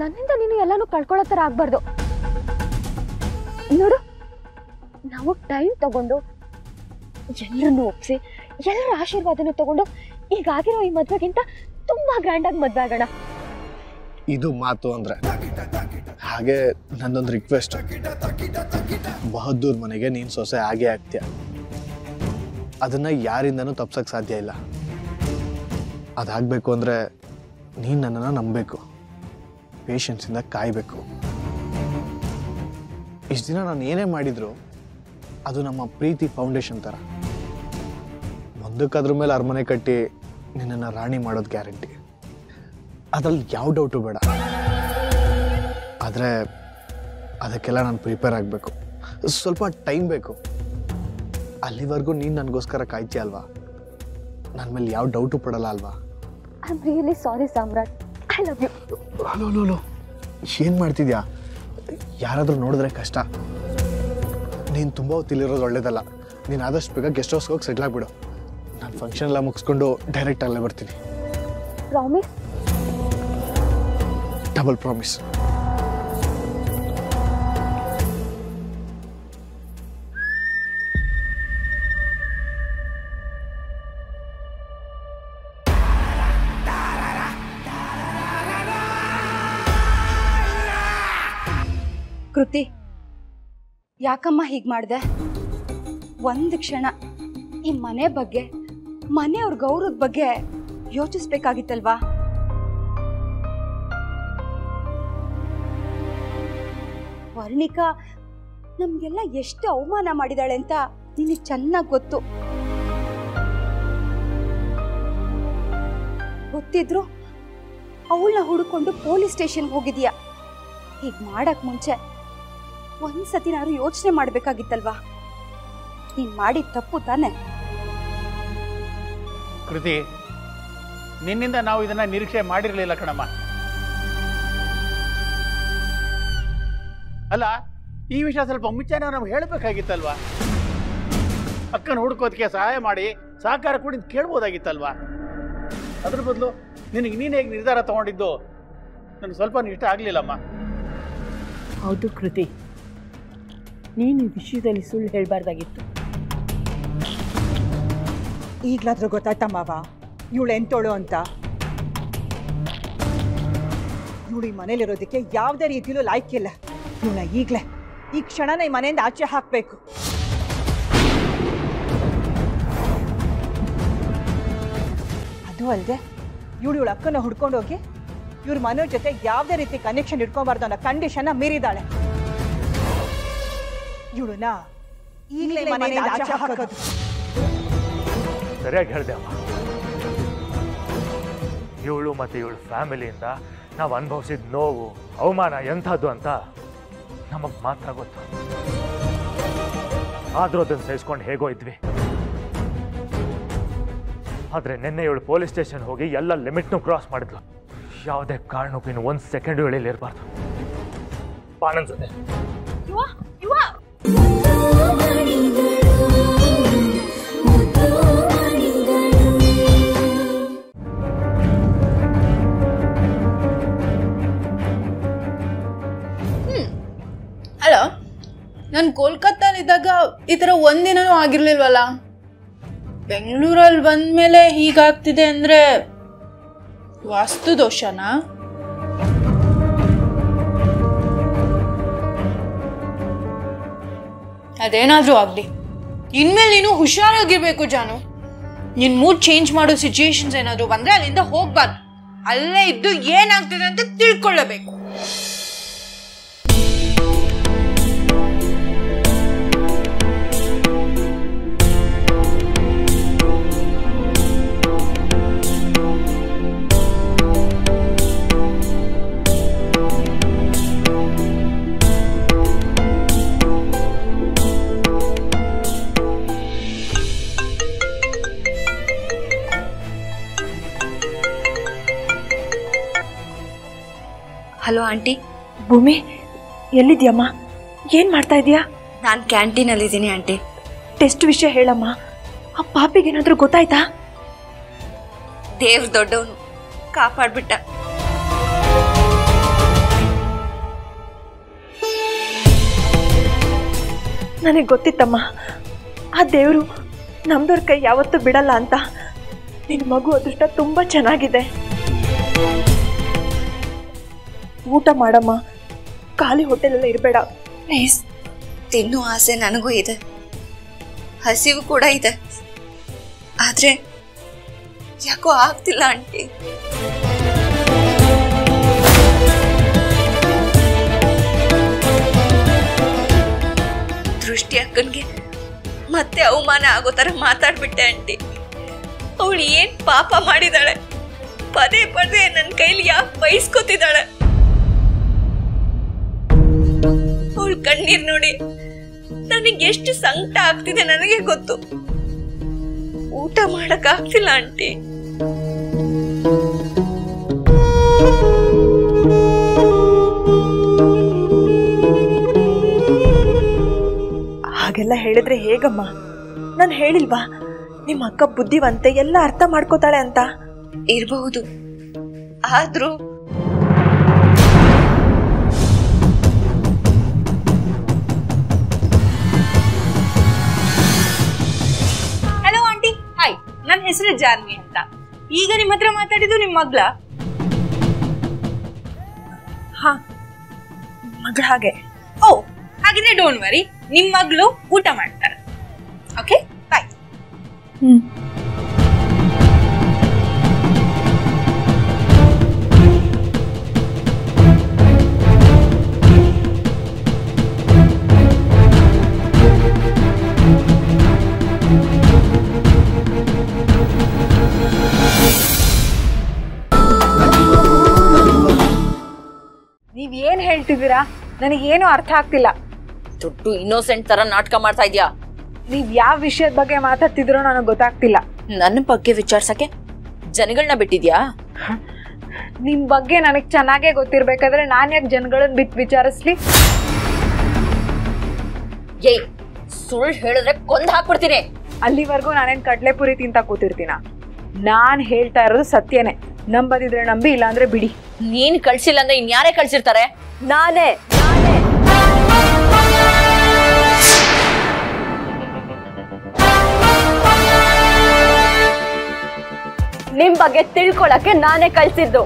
ನನ್ನಿಂದ ನೀನು ಎಲ್ಲಾನು ಕಳ್ಕೊಳ್ಳೋ ಥರ ಆಗ್ಬಾರ್ದು ನೋಡು ನಾವು ಟೈಮ್ ತಗೊಂಡು ಎಲ್ಲರನ್ನು ಒಪ್ಸಿ ಎಲ್ಲರ ಆಶೀರ್ವಾದನೂ ತಗೊಂಡು ಈಗಾಗಿರೋ ಈ ಮದ್ವೆಗಿಂತ ತುಂಬಾ ಗ್ರ್ಯಾಂಡಾಗಿ ಮದ್ವೆ ಆಗೋಣ ಇದು ಮಾತು ಅಂದ್ರೆ ಹಾಗೆ ನಂದೊಂದು ರಿಕ್ವೆಸ್ಟ್ ಬಹದ್ದೂರ್ ಮನೆಗೆ ನೀನು ಸೊಸೆ ಆಗೇ ಆಗ್ತೀಯ ಅದನ್ನ ಯಾರಿಂದನೂ ತಪ್ಸಕ್ ಸಾಧ್ಯ ಇಲ್ಲ ಅದಾಗಬೇಕು ಅಂದ್ರೆ ನೀನು ನನ್ನನ್ನು ನಂಬಬೇಕು ಪೇಷನ್ಸಿಂದ ಕಾಯಬೇಕು ಇಷ್ಟು ದಿನ ನಾನು ಏನೇ ಮಾಡಿದ್ರು ಅದು ನಮ್ಮ ಪ್ರೀತಿ ಫೌಂಡೇಶನ್ ಥರ ಮುಂದಕ್ಕೆ ಅದ್ರ ಮೇಲೆ ಅರಮನೆ ಕಟ್ಟಿ ನಿನ್ನನ್ನು ರಾಣಿ ಮಾಡೋದು ಗ್ಯಾರಂಟಿ ಅದ್ರಲ್ಲಿ ಯಾವ ಡೌಟು ಬೇಡ ಆದರೆ ಅದಕ್ಕೆಲ್ಲ ನಾನು ಪ್ರಿಪೇರ್ ಆಗಬೇಕು ಸ್ವಲ್ಪ ಟೈಮ್ ಬೇಕು ಅಲ್ಲಿವರೆಗೂ ನೀನು ನನಗೋಸ್ಕರ ಕಾಯ್ತೀಯ ಅಲ್ವಾ ನನ್ನ ಮೇಲೆ ಯಾವ ಡೌಟು ಪಡಲ್ಲ ಅಲ್ವಾ I am really sorry Samrat I love you hello hello hello ಏನು ಮಾಡ್ತಿದ್ಯಾ ಯಾರಾದರೂ ನೋಡಿದ್ರೆ ಕಷ್ಟ ನೀನು ತುಂಬ ಹೊತ್ತಿಲ್ಲಿರೋದು ಒಳ್ಳೇದಲ್ಲ ನೀನು ಆದಷ್ಟು ಬೇಗ ಗೆಸ್ಟ್ ಹೌಸ್ಗೆ ಹೋಗಿ ಸೆಟ್ಲ್ ಆಗಿಬಿಡು ನಾನು ಫಂಕ್ಷನ್ ಎಲ್ಲ ಮುಗಿಸ್ಕೊಂಡು ಡೈರೆಕ್ಟ್ ಅಲ್ಲೇ ಬರ್ತೀನಿ ಪ್ರಾಮಿಸ್ ಡಬಲ್ ಪ್ರಾಮಿಸ್ ಕೃತಿ ಯಾಕಮ್ಮ ಹೀಗೆ ಮಾಡಿದೆ ಒಂದು ಕ್ಷಣ ಈ ಮನೆ ಬಗ್ಗೆ ಮನೆಯವ್ರ ಗೌರವದ ಬಗ್ಗೆ ಯೋಚಿಸ್ಬೇಕಾಗಿತ್ತಲ್ವಾ ವರ್ಣಿಕಾ ನಮ್ಗೆಲ್ಲ ಎಷ್ಟು ಅವಮಾನ ಮಾಡಿದಾಳೆ ಅಂತ ನಿನಗೆ ಚೆನ್ನಾಗಿ ಗೊತ್ತು ಗೊತ್ತಿದ್ರು ಅವಳನ್ನ ಹುಡುಕೊಂಡು ಪೊಲೀಸ್ ಸ್ಟೇಷನ್ಗೆ ಹೋಗಿದ್ಯಾ ಹೀಗೆ ಮಾಡಕ್ ಮುಂಚೆ ಒಂದ್ಸತಿನಾದ್ರು ಯೋಚನೆ ಮಾಡ್ಬೇಕಾಗಿತ್ತಲ್ವಾ ನೀನ್ ಮಾಡಿದ ತಪ್ಪು ತಾನೆ ಕೃತಿ ನಿನ್ನಿಂದ ನಾವು ಇದನ್ನ ನಿರೀಕ್ಷೆ ಮಾಡಿರಲಿಲ್ಲ ಕಣಮ್ಮ ಅಲ್ಲ ಈ ವಿಷಯ ಸ್ವಲ್ಪ ಮುಂಚೆನೇ ನಮ್ಗೆ ಹೇಳಬೇಕಾಗಿತ್ತಲ್ವಾ ಅಕ್ಕನ ಹುಡುಕೋದಕ್ಕೆ ಸಹಾಯ ಮಾಡಿ ಸಹಕಾರ ಕೊಡಿ ಅಂತ ಕೇಳ್ಬೋದಾಗಿತ್ತಲ್ವಾ ಅದ್ರ ಬದಲು ನಿನಗೆ ನೀನು ಹೇಗೆ ನಿರ್ಧಾರ ತಗೊಂಡಿದ್ದು ನನಗೆ ಸ್ವಲ್ಪ ಇಷ್ಟ ಆಗಲಿಲ್ಲಮ್ಮ ಹೌದು ಕೃತಿ ನೀನು ಈ ವಿಷಯದಲ್ಲಿ ಸುಳ್ಳು ಹೇಳಬಾರ್ದಾಗಿತ್ತು ಈಗ್ಲಾದ್ರೂ ಗೊತ್ತಾಯ್ತಾ ಮಾವ ಇವಳು ಎಂತೋಳು ಅಂತ ಇವಳು ಈ ಮನೇಲಿರೋದಕ್ಕೆ ಯಾವುದೇ ರೀತಿಲೂ ಲಾಯ್ಕಿಲ್ಲ ಇವಳ ಈಗ್ಲೇ ಈ ಕ್ಷಣನ ಈ ಮನೆಯಿಂದ ಆಚೆ ಹಾಕ್ಬೇಕು ಅದು ಅಲ್ಲದೆ ಇವಳು ಇವಳ ಅಕ್ಕನ ಹುಡ್ಕೊಂಡೋಗಿ ಇವ್ರ ಮನೆಯವ್ರ ಜೊತೆ ಯಾವುದೇ ರೀತಿ ಕನೆಕ್ಷನ್ ಇಟ್ಕೊಬಾರ್ದು ಅನ್ನೋ ಕಂಡೀಷನ್ನ ಮೀರಿದಾಳೆ ಇವಳನ್ನ ಈಗಲೇ ಮನೆಯಿಂದ ಆಚೆ ಹಾಕೋದು ಸರಿಯಾಗಿ ಹೇಳಿದೆ ಅಮ್ಮ ಇವಳು ಮತ್ತು ಇವಳು ಫ್ಯಾಮಿಲಿಯಿಂದ ನಾವು ಅನುಭವಿಸಿದ ನೋವು ಅವಮಾನ ಎಂಥದ್ದು ಅಂತ ನಮಗೆ ಮಾತ್ರ ಗೊತ್ತು ಆದರೂ ಅದನ್ನು ಸಹಿಸ್ಕೊಂಡು ಹೇಗೋ ಇದ್ವಿ ಆದರೆ ನಿನ್ನೆ ಇವಳು ಪೊಲೀಸ್ ಸ್ಟೇಷನ್ ಹೋಗಿ ಎಲ್ಲ ಲಿಮಿಟ್ನು ಕ್ರಾಸ್ ಮಾಡಿದ್ಲು ಯಾವುದೇ ಕಾರಣಕ್ಕೂ ಇನ್ನು ಒಂದು ಸೆಕೆಂಡ್ ಇವಳಲ್ಲಿ ಇರಬಾರ್ದು ಪಾನನ್ ಜೊತೆ ಅಲ್ಲ ನಾನು ಕೋಲ್ಕತ್ತಾಲಿದ್ದಾಗ ಈ ಥರ ಒಂದಿನನೂ ಆಗಿರ್ಲಿಲ್ವಲ್ಲ ಬೆಂಗಳೂರಲ್ಲಿ ಬಂದ್ಮೇಲೆ ಹೀಗಾಗ್ತಿದೆ ಅಂದರೆ ವಾಸ್ತು ದೋಷನಾ ಅದೇನಾದರೂ ಆಗಲಿ ಇನ್ಮೇಲೆ ನೀನು ಹುಷಾರಾಗಿರ್ಬೇಕು ಜಾನು ನಿನ್ ಮೂಡ್ ಚೇಂಜ್ ಮಾಡೋ ಸಿಚುಯೇಷನ್ಸ್ ಏನಾದರೂ ಬಂದ್ರೆ ಅಲ್ಲಿಂದ ಹೋಗ್ಬಾರ್ದು ಅಲ್ಲೇ ಇದ್ದು ಏನಾಗ್ತಿದೆ ಅಂತ ತಿಳ್ಕೊಳ್ಳಬೇಕು ಹಲೋ ಆಂಟಿ ಭೂಮಿ ಎಲ್ಲಿದ್ಯಮ್ಮ ಏನು ಮಾಡ್ತಾ ಇದೀಯಾ ನಾನು ಕ್ಯಾಂಟೀನಲ್ಲಿದ್ದೀನಿ ಆಂಟಿ ಟೆಸ್ಟ್ ವಿಷಯ ಹೇಳಮ್ಮ ಆ ಪಾಪಿಗೇನಾದ್ರೂ ಗೊತ್ತಾಯ್ತಾ ದೇವ್ರ ದೊಡ್ಡವನು ಕಾಪಾಡ್ಬಿಟ್ಟ ನನಗೆ ಗೊತ್ತಿತ್ತಮ್ಮ ಆ ದೇವರು ನಮ್ದವ್ರ ಕೈ ಯಾವತ್ತೂ ಬಿಡಲ್ಲ ಅಂತ ನಿನ್ನ ಮಗು ಅದೃಷ್ಟ ತುಂಬ ಚೆನ್ನಾಗಿದೆ ಊಟ ಮಾಡಮ್ಮ ಖಾಲಿ ಹೋಟೆಲೆಲ್ಲ ಇರಬೇಡ ಪ್ಲೀಸ್ ತಿನ್ನೋ ಆಸೆ ನನಗೂ ಇದೆ ಹಸಿವು ಕೂಡ ಇದೆ ಆದ್ರೆ ಯಾಕೋ ಆಗ್ತಿಲ್ಲ ಆಂಟಿ ದೃಷ್ಟಿ ಅಕ್ಕನ್ಗೆ ಮತ್ತೆ ಅವಮಾನ ಆಗೋ ತರ ಮಾತಾಡ್ಬಿಟ್ಟೆ ಆಂಟಿ ಅವಳು ಏನ್ ಪಾಪ ಮಾಡಿದಾಳೆ ಪದೇ ಪದೇ ನನ್ನ ಕೈಲಿ ಯಾಕೆ ಬಯಸ್ಕೊತಿದ್ದಾಳೆ ಅವಳು ಕಣ್ಣೀರ್ ನೋಡಿ ನನಗೆ ಎಷ್ಟು ಸಂಕಟ ಆಗ್ತಿದೆ ನನಗೆ ಗೊತ್ತು ಊಟ ಮಾಡಕ್ ಆಗ್ತಿಲ್ಲ ಆಂಟಿ ಹಾಗೆಲ್ಲ ಹೇಳಿದ್ರೆ ಹೇಗಮ್ಮ ನಾನು ಹೇಳಿಲ್ವಾ ನಿಮ್ಮ ಅಕ್ಕ ಬುದ್ಧಿವಂತೆ ಎಲ್ಲ ಅರ್ಥ ಮಾಡ್ಕೋತಾಳೆ ಅಂತ ಇರಬಹುದು ಆದ್ರೂ ಹಲೋ ಆಂಟಿ ಹಾಯ್ ನನ್ನ ಹೆಸರು ಜಾನ್ವಿ ಅಂತ ಈಗ ನಿಮ್ಮ ಹತ್ರ ಮಾತಾಡಿದ್ದು ನಿಮ್ಮ ಮಗ್ಳ ಹಾ ಮಗಳ ಹಾಗೆ ಓ ಹಾಗಿದ್ರೆ ಡೋಂಟ್ ವರಿ ನಿಮ್ಮ ಮಗಳು ಊಟ ಮಾಡ್ತಾರೆ ಓಕೆ ಬಾಯ್ ನೀವ್ ಏನ್ ಹೇಳ್ತಿದ್ದೀರಾ ನನಗೇನು ಅರ್ಥ ಆಗ್ತಿಲ್ಲ ದೊಡ್ಡ ಇನ್ನೋಸೆಂಟ್ ತರ ನಾಟಕ ಮಾಡ್ತಾ ಇದ್ಯಾ ನೀವ್ ಯಾವ ವಿಷಯದ ಬಗ್ಗೆ ಮಾತಾಡ್ತಿದ್ರೋ ನನಗೆ ಗೊತ್ತಾಗ್ತಿಲ್ಲ ನನ್ನ ಬಗ್ಗೆ ವಿಚಾರ್ಸಕ್ಕೆ ಜನಗಳನ್ನ ಬಿಟ್ಟಿದ್ಯಾ ನಿಮ್ ಬಗ್ಗೆ ನನಗ್ ಚೆನ್ನಾಗೇ ಗೊತ್ತಿರ್ಬೇಕಾದ್ರೆ ನಾನ್ ಯಾಕೆ ಜನಗಳನ್ನ ಬಿಟ್ಟು ವಿಚಾರಿಸ್ಲಿ ಏಯ್ ಸುಳ್ಳು ಹೇಳಿದ್ರೆ ಕೊಂದ್ ಹಾಕ್ಬಿಡ್ತೀನಿ ಅಲ್ಲಿವರೆಗೂ ನಾನೇನ್ ಕಡ್ಲೆಪುರಿ ತಿಂತ ಕೂತಿರ್ತೀನ ನಾನ್ ಹೇಳ್ತಾ ಇರೋದು ಸತ್ಯನೇ ನಂಬದಿದ್ರೆ ನಂಬಿ ಇಲ್ಲಾಂದ್ರೆ ಬಿಡಿ ನೀನ್ ಕಳ್ಸಿಲ್ಲ ಅಂದ್ರೆ ಇನ್ಯಾರೇ ಕಳ್ಸಿರ್ತಾರೆ ನಾನೇ ನಿಮ್ ಬಗ್ಗೆ ತಿಳ್ಕೊಳಕ್ಕೆ ನಾನೇ ಕಳ್ಸಿದ್ದು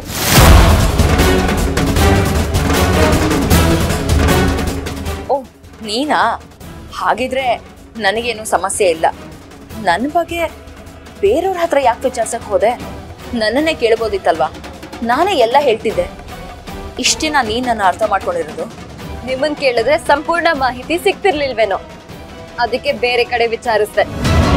ಓ ನೀನಾ ಹಾಗಿದ್ರೆ ನನಗೇನು ಸಮಸ್ಯೆ ಇಲ್ಲ ನನ್ನ ಬಗ್ಗೆ ಬೇರೆಯವ್ರ ಹತ್ರ ಯಾಕೆ ವಿಚಾರ್ಸಕ್ ಹೋದೆ ನನ್ನನ್ನೇ ಕೇಳ್ಬೋದಿತ್ತಲ್ವಾ ನಾನೇ ಎಲ್ಲ ಹೇಳ್ತಿದ್ದೆ ಇಷ್ಟಿನ ನೀನ್ ನನ್ನ ಅರ್ಥ ಮಾಡ್ಕೊಂಡಿರೋದು ನಿಮ್ಮನ್ ಕೇಳಿದ್ರೆ ಸಂಪೂರ್ಣ ಮಾಹಿತಿ ಸಿಗ್ತಿರ್ಲಿಲ್ವೇನೋ ಅದಕ್ಕೆ ಬೇರೆ ಕಡೆ ವಿಚಾರಿಸ್ದೆ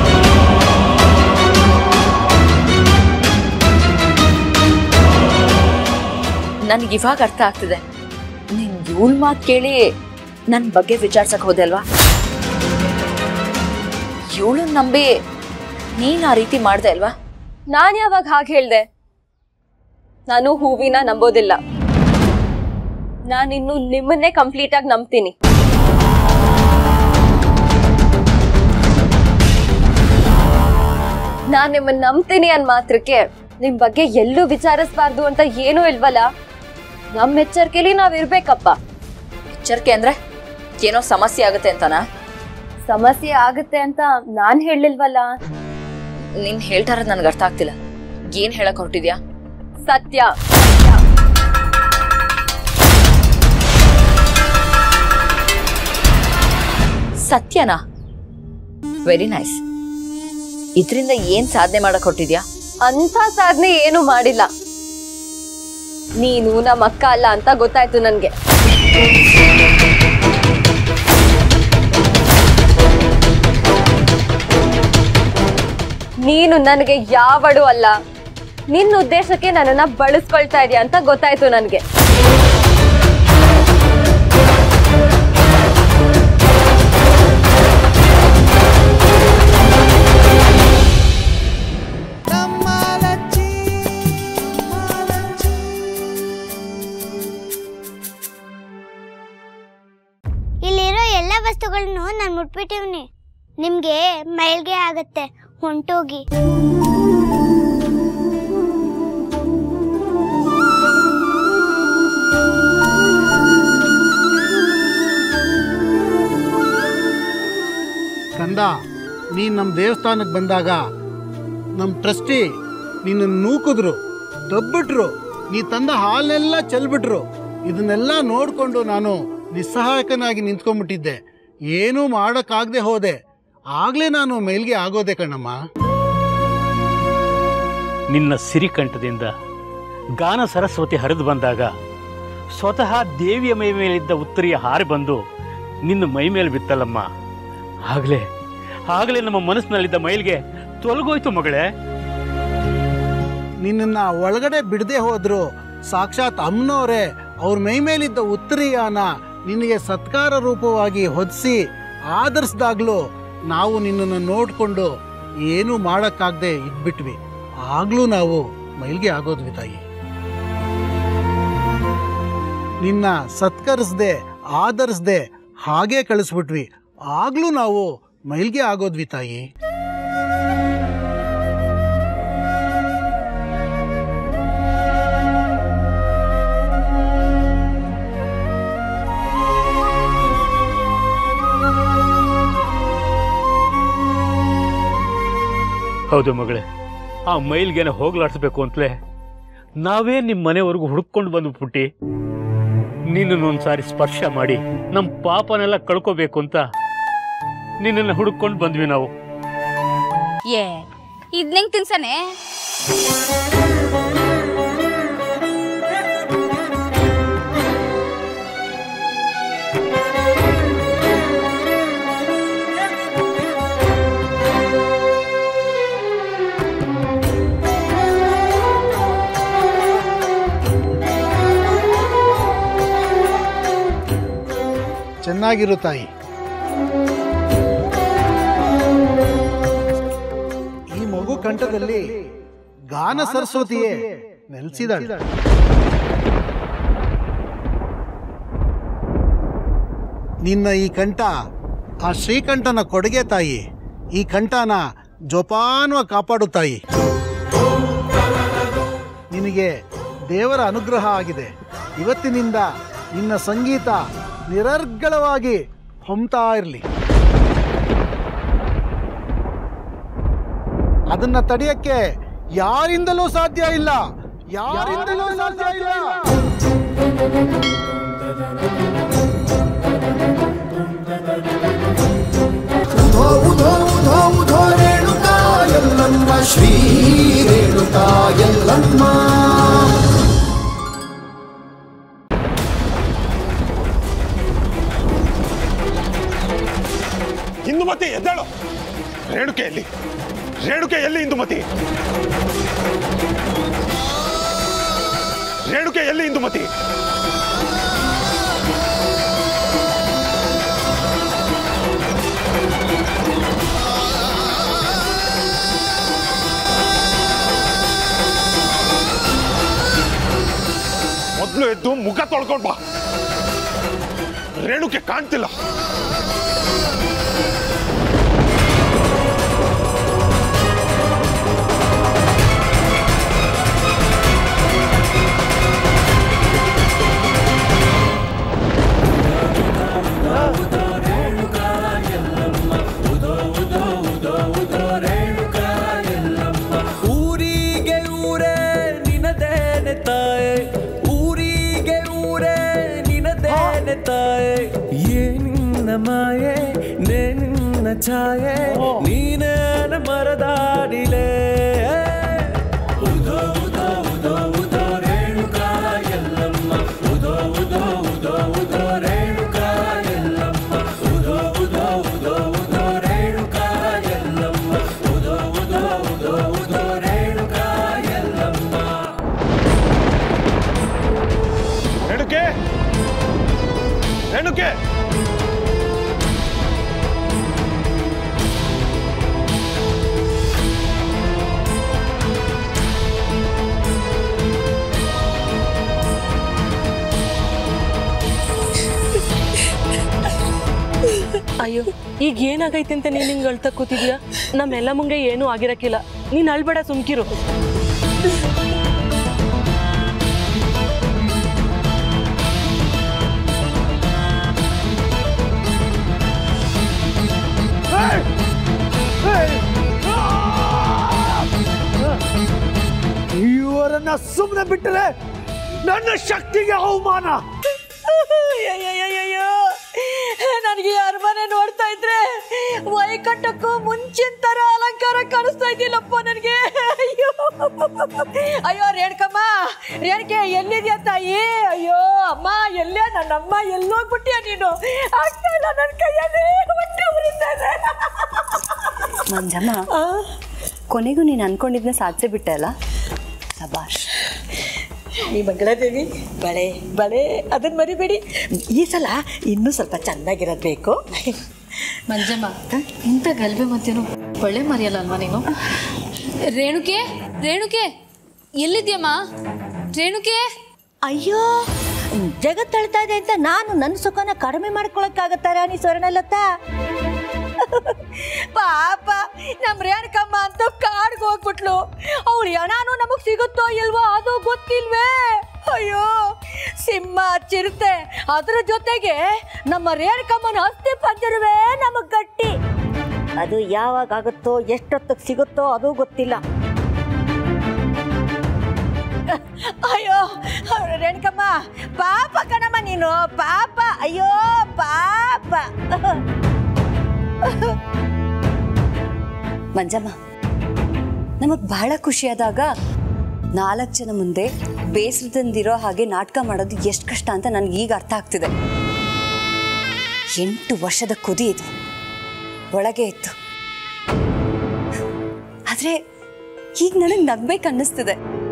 ನನ್ಗೆ ಇವಾಗ ಅರ್ಥ ಆಗ್ತಿದೆ ನೀನ್ ಇವಳ್ ಮಾತ್ ಕೇಳಿ ನನ್ ಬಗ್ಗೆ ವಿಚಾರ್ಸಕ್ ಹೋದೆ ಅಲ್ವಾ ಇವಳನ್ನ ನಂಬಿ ನೀನ್ ಆ ರೀತಿ ಮಾಡ್ದೆ ಅಲ್ವಾ ನಾನ್ ಯಾವಾಗ ಹಾಗೆ ಹೇಳ್ದೆ ನಾನು ಹೂವಿನ ನಂಬೋದಿಲ್ಲ ನಾನಿನ್ನು ನಿಮ್ಮನ್ನೇ ಕಂಪ್ಲೀಟ್ ಆಗಿ ನಂಬ್ತೀನಿ ನಾನ್ ನಿಮ್ಮನ್ನ ನಂಬ್ತೀನಿ ಅನ್ ಮಾತ್ರಕ್ಕೆ ನಿಮ್ ಬಗ್ಗೆ ಎಲ್ಲೂ ವಿಚಾರಿಸ್ಬಾರ್ದು ಅಂತ ಏನೂ ಇಲ್ವಲ್ಲ ನಮ್ ಎಚ್ಚರಿಕೆಲಿ ನಾವ್ ಇರ್ಬೇಕಪ್ಪ ಎಚ್ಚರಿಕೆ ಅಂದ್ರೆ ಏನೋ ಸಮಸ್ಯೆ ಆಗುತ್ತೆ ಅಂತನಾ ಸಮಸ್ಯೆ ಆಗುತ್ತೆ ಅಂತ ನಾನ್ ಹೇಳಿಲ್ವಲ್ಲ ನೀನ್ ಹೇಳ್ತಾ ಇರೋದು ನನ್ಗೆ ಅರ್ಥ ಆಗ್ತಿಲ್ಲ ಏನ್ ಹೇಳಕ್ ಹೊರಟಿದ್ಯಾ ಸತ್ಯ ಸತ್ಯನಾ ವೆರಿ ನೈಸ್ ಇದ್ರಿಂದ ಏನ್ ಸಾಧನೆ ಮಾಡಕ್ ಹೊರಟಿದ್ಯಾ ಅಂಥ ಸಾಧನೆ ಏನು ಮಾಡಿಲ್ಲ ನೀನು ನಮ್ಮ ಅಕ್ಕ ಅಲ್ಲ ಅಂತ ಗೊತ್ತಾಯ್ತು ನನ್ಗೆ ನೀನು ನನಗೆ ಯಾವಡು ಅಲ್ಲ ನಿನ್ನ ಉದ್ದೇಶಕ್ಕೆ ನನ್ನನ್ನ ಬಳಸ್ಕೊಳ್ತಾ ಇದೀಯ ಅಂತ ಗೊತ್ತಾಯ್ತು ನನ್ಗೆ ಇಲ್ಲಿರೋ ಎಲ್ಲ ವಸ್ತುಗಳನ್ನು ನಾನು ಮುಟ್ಬಿಟ್ಟಿವ್ನಿ ನಿಮ್ಗೆ ಮೈಲ್ಗೆ ಆಗತ್ತೆ ಹೊಂಟೋಗಿ ವರ್ಷಗಳಿಂದ ನೀನು ನಮ್ಮ ದೇವಸ್ಥಾನಕ್ಕೆ ಬಂದಾಗ ನಮ್ಮ ಟ್ರಸ್ಟಿ ನಿನ್ನನ್ನು ನೂಕಿದ್ರು ದಬ್ಬಿಟ್ರು ನೀ ತಂದ ಹಾಲೆಲ್ಲ ಚೆಲ್ಬಿಟ್ರು ಇದನ್ನೆಲ್ಲ ನೋಡಿಕೊಂಡು ನಾನು ನಿಸ್ಸಹಾಯಕನಾಗಿ ನಿಂತ್ಕೊಂಡ್ಬಿಟ್ಟಿದ್ದೆ ಏನೂ ಮಾಡೋಕ್ಕಾಗದೆ ಹೋದೆ ಆಗಲೇ ನಾನು ಮೇಲ್ಗೆ ಆಗೋದೆ ಕಣಮ್ಮ ನಿನ್ನ ಸಿರಿಕಂಠದಿಂದ ಗಾನ ಸರಸ್ವತಿ ಹರಿದು ಬಂದಾಗ ಸ್ವತಃ ದೇವಿಯ ಮೈ ಮೇಲಿದ್ದ ಉತ್ತರಿಯ ಹಾರಿ ಬಂದು ನಿನ್ನ ಮೈ ಮೇಲೆ ಬಿತ್ತಲ್ಲಮ್ಮ ಆಗಲೇ ಆಗಲೇ ನಮ್ಮ ಮನಸ್ಸಿನಲ್ಲಿದ್ದ ಮೈಲ್ಗೆ ತೊಲಗೋಯ್ತು ಮಗಳೇ ನಿನ್ನನ್ನು ಒಳಗಡೆ ಬಿಡದೆ ಹೋದ್ರು ಸಾಕ್ಷಾತ್ ಅಮ್ಮನವರೇ ಅವ್ರ ಮೈ ಮೇಲಿದ್ದ ಉತ್ತರೀಯನ ನಿನಗೆ ಸತ್ಕಾರ ರೂಪವಾಗಿ ಹೊದಿಸಿ ಆಧರಿಸ್ದಾಗ್ಲೂ ನಾವು ನಿನ್ನನ್ನು ನೋಡಿಕೊಂಡು ಏನೂ ಮಾಡೋಕ್ಕಾಗದೆ ಇದ್ಬಿಟ್ವಿ ಆಗ್ಲೂ ನಾವು ಮೈಲ್ಗೆ ಆಗೋದ್ವಿ ತಾಯಿ ನಿನ್ನ ಸತ್ಕರಿಸ್ದೆ ಆಧರಿಸ್ದೆ ಹಾಗೇ ಕಳಿಸ್ಬಿಟ್ವಿ ಆಗ್ಲೂ ನಾವು ಮೈಲ್ಗೆ ಆಗೋದ್ವಿ ತಾಯಿ ಹೌದು ಮಗಳೇ ಆ ಮೈಲ್ಗೆನ ಹೋಗ್ಲಾಡ್ಸ್ಬೇಕು ಅಂತಲೇ ನಾವೇ ನಿಮ್ಮ ಮನೆವರೆಗೂ ಹುಡುಕೊಂಡು ಬಂದು ಪುಟ್ಟಿ ನಿನ್ನನ್ನೊಂದ್ಸಾರಿ ಸ್ಪರ್ಶ ಮಾಡಿ ನಮ್ಮ ಪಾಪನೆಲ್ಲ ಕಳ್ಕೋಬೇಕು ಅಂತ ನಿನ್ನನ್ನು ಹುಡುಕೊಂಡು ಬಂದ್ವಿ ನಾವು ಏ ಇದ್ನಂಗ್ ತಿನ್ಸನೆ ಚೆನ್ನಾಗಿರು ತಾಯಿ ಈ ಮಗು ಕಂಠದಲ್ಲಿ ಗಾನ ಸರಸ್ವತಿಯೇ ನೆಲೆಸಿದಾಳೆ ನಿನ್ನ ಈ ಕಂಠ ಆ ಶ್ರೀಕಂಠನ ಕೊಡುಗೆ ತಾಯಿ ಈ ಕಂಠನ ಜೋಪಾನವ ಕಾಪಾಡು ತಾಯಿ ನಿನಗೆ ದೇವರ ಅನುಗ್ರಹ ಆಗಿದೆ ಇವತ್ತಿನಿಂದ ನಿನ್ನ ಸಂಗೀತ ನಿರರ್ಗಳವಾಗಿ ಹೊಮ್ತಾ ಇರಲಿ ಅದನ್ನ ತಡೆಯಕ್ಕೆ ಯಾರಿಂದಲೂ ಸಾಧ್ಯ ಇಲ್ಲ ಯಾರಿಂದಲೂ ಸಾಧ್ಯ ಇಲ್ಲ ಉಧೋ ಉಧೋ ಉಧೋ ಉಧೋ ರೇಣುಕಾ ಎಲ್ಲಮ್ಮ ಶ್ರೀ ರೇಣುಕಾ ಎಲ್ಲಮ್ಮ ಇಂದುಮತಿ ಎದ್ದೇಳು ರೇಣುಕೆ ಎಲ್ಲಿ ರೇಣುಕೆ ಎಲ್ಲಿ ಇಂದುಮತಿ ರೇಣುಕೆ ಎಲ್ಲಿ ಇಂದುಮತಿ ಮೊದಲು ಎದ್ದು ಮುಖ ತೊಳ್ಕೊಂಡ್ ಬಾ ರೇಣುಕೆ ಕಾಣ್ತಿಲ್ಲ ಊರಿಗೆ ಊರೇ ನಿನದೇನೆ ತಾಯೆ ಊರಿಗೆ ಊರೇ ನಿನದೇನೆ ತಾಯೆ ಏನಿನ್ನ ಮಾಯೆ ನೇ ನಿನ್ನ ಛಾಯೆ ನೀನೇನ ಮರದಾಡಿಲೆ ಉದೋ ಉದೋ ಉದೋ ಉದೋ ರೇಣುಕಾ ಎಲ್ಲಮ್ಮ ಉದೋ ಉದೋ ಉದೋ ಉದೋ ರೇಣುಕಾ ಎಲ್ಲಮ್ಮ ಉದೋ ಉದೋ ಉದೋ ಉದೋ ರೇಣುಕಾ ಎಲ್ಲಮ್ಮ ಉದೋ ಉದೋ ಉದೋ ಉದೋ ರೇಣುಕಾ ಎಲ್ಲಮ್ಮ ರೇಣುಕೆ ರೇಣುಕೆ ಅಯ್ಯೋ ಈಗ ಏನಾಗೈತೆ ಅಂತ ನೀನ್ ಹಿಂಗ್ ಅಳ್ತಾ ಕೂತಿದ್ಯಾ ನಮ್ಮೆಲ್ಲ ಮುಂಗೆ ಏನೂ ಆಗಿರಕ್ಕಿಲ್ಲ ನೀನ್ ಅಳ್ಬೇಡ ಸುಮ್ಕಿರು ಏಯ್! ಸುಮ್ಮನೆ ಬಿಟ್ಟರೆ ನನ್ನ ಶಕ್ತಿಗೆ ಅವಮಾನ ಅಯ್ಯಯ್ಯಯ್ಯಯ್ಯೋ ನನಗೆ ಅರಮನೆ ನೋಡ್ತಾ ಇದ್ರೆ ವೈಕಂಠಕ್ಕೂ ಮುಂಚಿನ ತರ ಅಲಂಕಾರ ಕಾಣಿಸ್ತಾ ಇದೆಯಲ್ಲಪ್ಪ ನನಗೆ ಅಯ್ಯೋ ಅಯ್ಯೋ ರೇಣುಕಮ್ಮ ರೇಣುಕೆ ಎಲ್ಲಿದ್ಯಾ ತಾಯಿ ಅಯ್ಯೋ ಅಮ್ಮ ಎಲ್ಲೇ ನನ್ನಮ್ಮ ಎಲ್ಲೋಗ್ಬಿಟ್ಟಿಯ ನೀನು ಆಗ್ತಾ ಇಲ್ಲ ನನ್ನ ಕೈಯಲ್ಲಿ ಹೊಟ್ಟೆ ಉರಿತಾ ಇದೆ. ಮಂಜಮ್ಮ ಕೊನೆಗೂ ನೀನು ಅನ್ಕೊಂಡಿದ್ನ ಸಾಧಿಸಿ ಬಿಟ್ಟೆ ಅಲ್ಲ ಸಬಾಷ್ ಈ ಮಂಗಳಾದೇವಿ ಬಳೆ ಬಳೆ ಅದನ್ನ ಮರಿಬೇಡಿ ಈ ಸಲ ಇನ್ನೂ ಸ್ವಲ್ಪ ಚೆನ್ನಾಗಿರೋದು ಬೇಕು ಮಂಜಮ್ಮ ಇಂಥ ಗಲ್ಬೆ ಮತ್ತೇನು ಒಳ್ಳೆ ಮರಿಯಲ್ಲ ಅಲ್ವಾ ನೀನು ರೇಣುಕೆ ರೇಣುಕೆ ಎಲ್ಲಿದ್ಯಮ್ಮ ರೇಣುಕೆ ಅಯ್ಯೋ ಜಗತ್ ತಳ್ತಾ ಇದೆ ಅಂತ ನಾನು ನನ್ನ ಸುಖನ ಕಡಿಮೆ ಮಾಡ್ಕೊಳಕ್ಕಾಗತ್ತಾ ರಾಣಿ ಸ್ವರ್ಣಲತ ಪಾಪ ನಮ್ ರೇಣುಕಮ್ಮ ಅಂತ ಕಾಡ್ಗೆ ಹೋಗ್ಬಿಟ್ಲು ಅವಳು ಹಣನೂ ನಮಗ್ ಸಿಗುತ್ತೋ ಇಲ್ವೋ ಅದು ಗೊತ್ತಿಲ್ವೇ ಅಯ್ಯೋ ಸಿಂಹ ಚಿರತೆ ಅದ್ರ ಜೊತೆಗೆ ನಮ್ಮ ರೇಣುಕಮ್ಮನ ಅಸ್ಥಿ ಪಂಜರವೇ ನಮಗ್ ಗಟ್ಟಿ ಅದು ಯಾವಾಗ ಆಗುತ್ತೋ ಎಷ್ಟೊತ್ತಿಗೆ ಸಿಗುತ್ತೋ ಅದು ಗೊತ್ತಿಲ್ಲ ಅಯ್ಯೋ ರೇಣುಕಮ್ಮ ಪಾಪ ಕಣಮ್ಮ ನೀನು ಪಾಪ ಅಯ್ಯೋ ಪಾಪ ಮಂಜಮ್ಮ ನಮಗ್ ಬಹಳ ಖುಷಿಯಾದಾಗ ನಾಲ್ಕು ಜನ ಮುಂದೆ ಬೇಸರದಿಂದಿರೋ ಹಾಗೆ ನಾಟಕ ಮಾಡೋದು ಎಷ್ಟು ಕಷ್ಟ ಅಂತ ನನಗೆ ಈಗ ಅರ್ಥ ಆಗ್ತಿದೆ ಎಂಟು ವರ್ಷದ ಕುದಿ ಇದು ಒಳಗೆ ಇತ್ತು ಆದ್ರೆ ಈಗ ನನಗೆ ನಗ್ಬೇಕು ಅನ್ನಿಸ್ತಿದೆ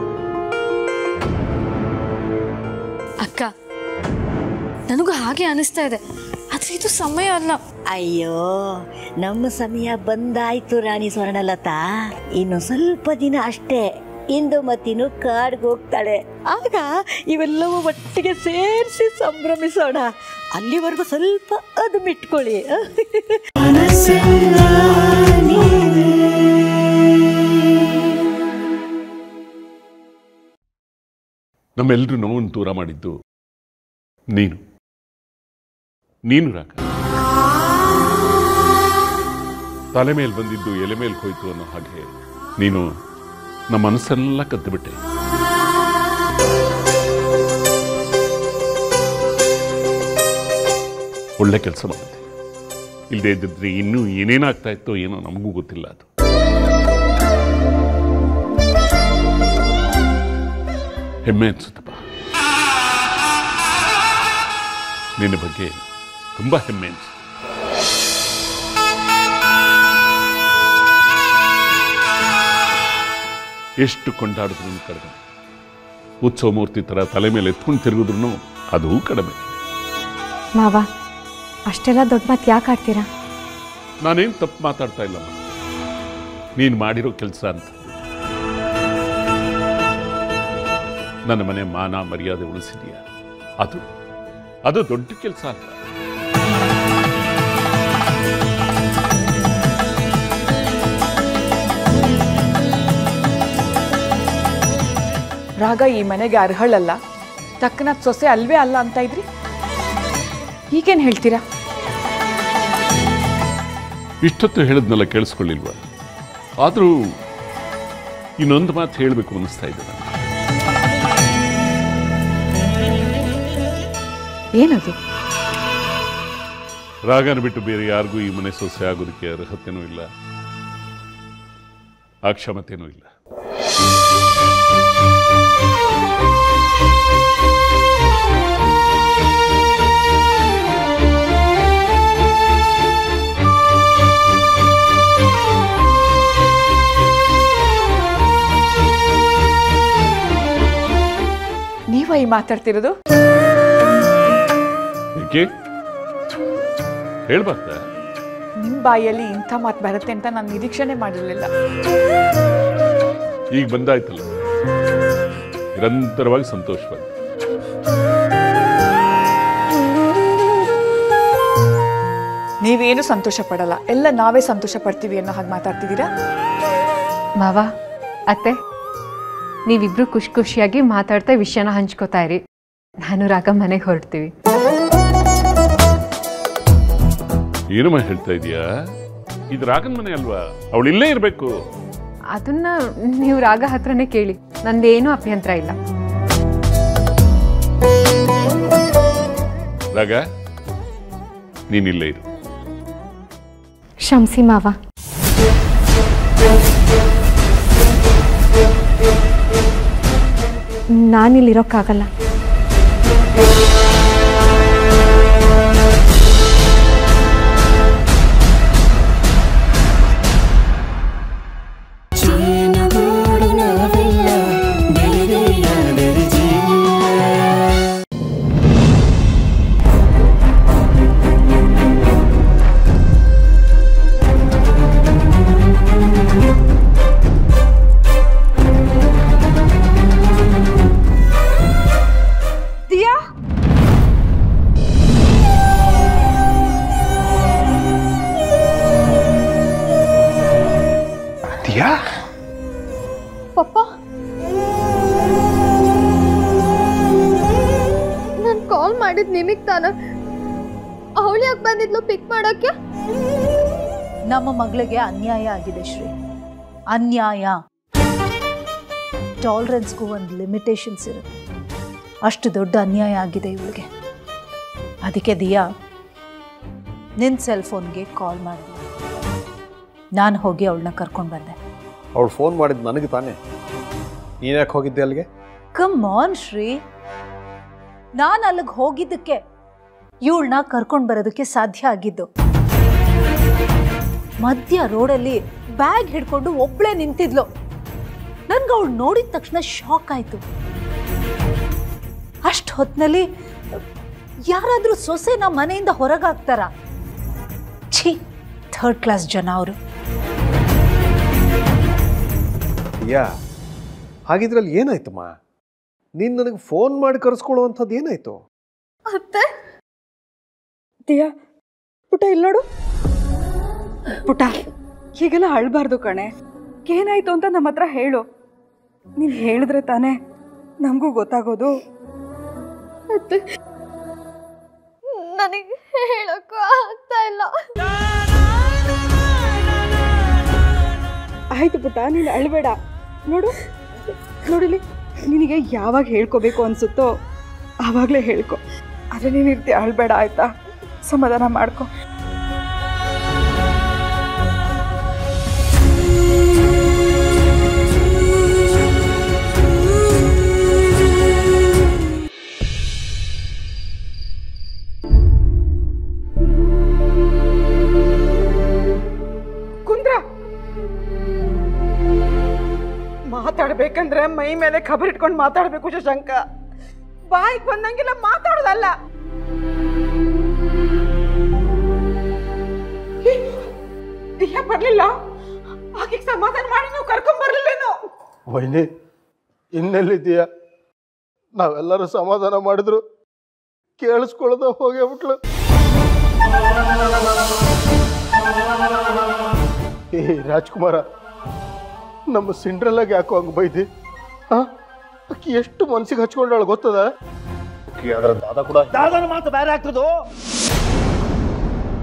ಅಕ್ಕ ನನಗೂ ಹಾಗೆ ಅನಿಸ್ತಾ ಇದೆ ಆದ್ರೆ ಇದು ಸಮಯ ಅಲ್ಲ ಅಯ್ಯೋ ನಮ್ಮ ಸಮಯ ಬಂದಾಯ್ತು ರಾಣಿ ಸ್ವರ್ಣಲತಾ ಇನ್ನು ಸ್ವಲ್ಪ ದಿನ ಅಷ್ಟೇ ಇಂದು ಮತ್ತಿನ್ನು ಕಾಡ್ಗೆ ಹೋಗ್ತಾಳೆ ಆಗ ಇವೆಲ್ಲವೂ ಒಟ್ಟಿಗೆ ಸೇರಿಸಿ ಸಂಭ್ರಮಿಸೋಣ ಅಲ್ಲಿವರೆಗೂ ಸ್ವಲ್ಪ ಅದು ಮಿಟ್ಕೊಳ್ಳಿ ನಮ್ಮೆಲ್ಲರೂ ನೋವನ್ನು ದೂರ ಮಾಡಿದ್ದು ನೀನು ನೀನು ರಾಕ ತಲೆ ಮೇಲೆ ಬಂದಿದ್ದು ಎಲೆ ಮೇಲೆ ಹೋಯ್ತು ಅನ್ನೋ ಹಾಗೆ ನೀನು ನಮ್ಮ ಮನಸ್ಸನ್ನೆಲ್ಲ ಕದ್ದುಬಿಟ್ಟೆ ಒಳ್ಳೆ ಕೆಲಸ ಮಾಡಿದೆ ಇಲ್ಲದೆ ಇದ್ದಿದ್ರೆ ಇನ್ನೂ ಏನೇನಾಗ್ತಾ ಇತ್ತೋ ಏನೋ ನಮಗೂ ಗೊತ್ತಿಲ್ಲ ಅದು ಹೆಮ್ಮೆ ಅನ್ಸುತ್ತಪ್ಪ ನಿನ್ನ ಬಗ್ಗೆ ತುಂಬಾ ಹೆಮ್ಮೆ ಅನ್ಸುತ್ತೆ ಎಷ್ಟು ಕೊಂಡಾಡಿದ್ರು ಕಡಿಮೆ ಉತ್ಸವ ಮೂರ್ತಿ ಥರ ತಲೆ ಮೇಲೆ ಎತ್ಕೊಂಡು ತಿರುಗಿದ್ರು ಅದು ಕಡಿಮೆ ಮಾವ ಅಷ್ಟೆಲ್ಲ ದೊಡ್ಡ ಮಾತು ಯಾಕೆ ಆಡ್ತೀರಾ ನಾನೇನು ತಪ್ಪು ಮಾತಾಡ್ತಾ ಇಲ್ಲಮ್ಮ ನೀನು ಮಾಡಿರೋ ಕೆಲಸ ಅಂತ ನನ್ನ ಮನೆ ಮಾನ ಮರ್ಯಾದೆ ಉಳಿಸಿದೀಯ ಅದು ಅದು ದೊಡ್ಡ ಕೆಲಸ ಅಲ್ಲ ರಾಗ ಈ ಮನೆಗೆ ಅರ್ಹಳಲ್ಲ ತಕ್ಕನ ಸೊಸೆ ಅಲ್ವೇ ಅಲ್ಲ ಅಂತ ಇದ್ರಿ ಈಗೇನು ಹೇಳ್ತೀರಾ ಇಷ್ಟೊತ್ತು ಹೇಳಿದ್ನೆಲ್ಲ ಕೇಳಿಸ್ಕೊಳ್ಳಿಲ್ವ ಆದರೂ ಇನ್ನೊಂದು ಮಾತು ಹೇಳಬೇಕು ಅನ್ನಿಸ್ತಾ ಇದೆ ನನಗೆ ಏನದು ರಾಗನ ಬಿಟ್ಟು ಬೇರೆ ಯಾರಿಗೂ ಈ ಮನೆ ಸೊಸೆ ಆಗೋದಕ್ಕೆ ಅರ್ಹತೆನೂ ಇಲ್ಲ ಆ ಕ್ಷಮತೆನೂ ಇಲ್ಲ ನೀವ ಈ ಮಾತಾಡ್ತಿರೋದು ಏಕೆ ಹೇಳ್ಬಾರ್ದ ನಿಮ್ಮ ಬಾಯಲ್ಲಿ ಇಂಥ ಮಾತು ಬರುತ್ತೆ ಅಂತ ನಾನು ನಿರೀಕ್ಷಣೆ ಮಾಡಿರಲಿಲ್ಲ ಈಗ ಬಂದಾಯ್ತಲ್ಲ ನಿರಂತರವಾಗಿ ಸಂತೋಷವಾಗಿ ನೀವೇನು ಸಂತೋಷ ಪಡಲ್ಲ ಎಲ್ಲ ನಾವೇ ಸಂತೋಷ ಪಡ್ತೀವಿ ಅನ್ನೋ ಹಾಗೆ ಮಾತಾಡ್ತಿದ್ದೀರಾ ಮಾವ ಅತ್ತೆ ನೀವಿಬ್ರು ಖುಷಿ ಖುಷಿಯಾಗಿ ಮಾತಾಡ್ತಾ ವಿಷಯನ ಹಂಚ್ಕೋತಾ ಇರಿ ನಾನು ರಾಗ ಮನೆಗೆ ಹೊರಡ್ತೀವಿ ಏನಮ್ಮ ಹೇಳ್ತಾ ಇದೀಯಾ ಇದು ರಾಗನ್ ಮನೆ ಅಲ್ವಾ ಅವಳು ಇಲ್ಲೇ ಇರಬೇಕು ಅದನ್ನ ನೀವು ರಾಗ ಹತ್ರನೇ ಕೇಳಿ ನಂದೇನೂ ಅಭ್ಯಂತರ ಇಲ್ಲ ರಾಗ ನೀನಿಲ್ಲೇ ಇರು ಕ್ಷಮಿಸಿ ಮಾವ ನಾನಿಲ್ಲಿರೋಕ್ಕಾಗಲ್ಲ ಚೀನಗೂಡು ನಾವೆಲ್ಲ ಬೆಳೆದೆಯಾದರೆ ಜೀವ ದಿಯಾ ದಿಯಾ ಪಪ್ಪ ನಾನು ಕಾಲ್ ಮಾಡಿದ್ ನಿಮಗ್ ತಾನ ಅವಳು ಯಾಕೆ ಬಂದಿದ್ಲು ಪಿಕ್ ಮಾಡಕ್ಕೆ ನಮ್ಮ ಮಗಳಿಗೆ ಅನ್ಯಾಯ ಆಗಿದೆ ಶ್ರೀ ಅನ್ಯಾಯ ಟಾಲರೆನ್ಸ್ಗೂ ಒಂದು ಲಿಮಿಟೇಷನ್ಸ್ ಇರುತ್ತೆ ಅಷ್ಟು ದೊಡ್ಡ ಅನ್ಯಾಯ ಆಗಿದೆ ಇವಳಿಗೆ ಅದಕ್ಕೆ ದಿಯಾ ನಿನ್ನ ಸೆಲ್ ಫೋನ್ಗೆ ಕಾಲ್ ಮಾಡಿದೆ ನಾನು ಹೋಗಿ ಅವಳನ್ನ ಕರ್ಕೊಂಡು ಬಂದೆ ಅವಳು ಫೋನ್ ಮಾಡಿದ್ದು ನನಗೆ ತಾನೇ ನೀನ್ಯಾಕೆ ಹೋಗಿದ್ದೆ ಅಲ್ಲಿಗೆ ಕಮ್ ಆನ್ ಶ್ರೀ ನಾನು ಅಲ್ಲಿಗೆ ಹೋಗಿದ್ದಕ್ಕೆ ಇವಳನ್ನ ಕರ್ಕೊಂಡು ಬರೋದಕ್ಕೆ ಸಾಧ್ಯ ಆಗಿದ್ದು ಮಧ್ಯ ರೋಡಲ್ಲಿ ಬ್ಯಾಗ್ ಹಿಡ್ಕೊಂಡು ಒಬ್ಳೆ ನಿಂತಿದ್ಲು ನನ್ಗೆ ಅವಳು ನೋಡಿದ ತಕ್ಷಣ ಶಾಕ್ ಆಯ್ತು ಅಷ್ಟು ಹೊತ್ತಿನಲ್ಲಿ ಯಾರಾದರೂ ಸೊಸೆನ ಮನೆಯಿಂದ ಹೊರಗಾಗ್ತಾರ ಛೀ ಥರ್ಡ್ ಕ್ಲಾಸ್ ಜನ ಅವರು ಯಾ ಹಾಗಿದ್ರಲ್ಲಿ ಏನಾಯ್ತಮ್ಮ ನೀನು ನನಗೆ ಫೋನ್ ಮಾಡಿ ಕರೆಸ್ಕೊಳ್ಳುವಂಥದ್ದು ಏನಾಯ್ತು ಅತ್ತೆ ದಿಯಾ ಪುಟ ಇಲ್ಲಿ ನೋಡು ಪುಟ ಹೀಗೆಲ್ಲ ಅಳ್ಬಾರ್ದು ಕಣೆ ಏನಾಯ್ತು ಅಂತ ನಮ್ಮ ಹತ್ರ ಹೇಳು ನೀನು ಹೇಳಿದ್ರೆ ತಾನೇ ನಮಗೂ ಗೊತ್ತಾಗೋದು ಅತ್ತೆ ನನಗೆ ಹೇಳಕ್ಕೂ ಆಗ್ತಾ ಇಲ್ಲ ಆಯ್ತು ಪುಟ್ಟ ನೀನು ಅಳ್ಬೇಡ ನೋಡು ನೋಡಿಲಿ ನಿನಗೆ ಯಾವಾಗ ಹೇಳ್ಕೋಬೇಕು ಅನ್ಸುತ್ತೋ ಆವಾಗಲೇ ಹೇಳ್ಕೊ ಆದರೆ ನೀನು ಇರ್ತೀಯ ಅಳ್ಬೇಡ ಆಯ್ತಾ ಸಮಾಧಾನ ಮಾಡ್ಕೊ ಕುಂದ್ರ ಮಾತಾಡ್ಬೇಕಂದ್ರೆ ಮೈ ಮೇಲೆ ಖಬರ್ ಇಟ್ಕೊಂಡು ಮಾತಾಡ್ಬೇಕು ಶಶಾಂಕ ಬಾಯಿಗೆ ಬಂದಂಗೆಲ್ಲ ಮಾತಾಡೋದಲ್ಲ ಏ, ದಿಯಾ ಬರ್ಲಿಲ್ಲ ಆಕೆಗೆ ಸಮಾಧಾನ ಮಾಡಿ ನೀವು ಕರ್ಕೊಂಡ್ ಬರ್ಲಿಲ್ಲೇನೋ ವೈನಿ ಇನ್ನೆಲ್ಲಿದ್ದೀಯ ನಾವೆಲ್ಲರೂ ಸಮಾಧಾನ ಮಾಡಿದ್ರು ಕೇಳಿಸ್ಕೊಳ್ಳೋದ ಹೋಗೇ ಬಿಟ್ಲು ಏ ರಾಜ್ಕುಮಾರ ನಮ್ಮ ಸಿಂಡ್ರಲ್ಲಾಗ ಯಾಕೋ ಹಂಗೆ ಬೈದಿ ಹಾ ಆಕಿ ಎಷ್ಟು ಮನ್ಸಿಗೆ ಹಚ್ಕೊಂಡಾಳ ಗೊತ್ತದ ಆಕಿ ಅದ್ರ ದಾದ ಕೂಡ ದಾದನ ಮಾತು ಬೇರೆ ಆಗ್ತದೋ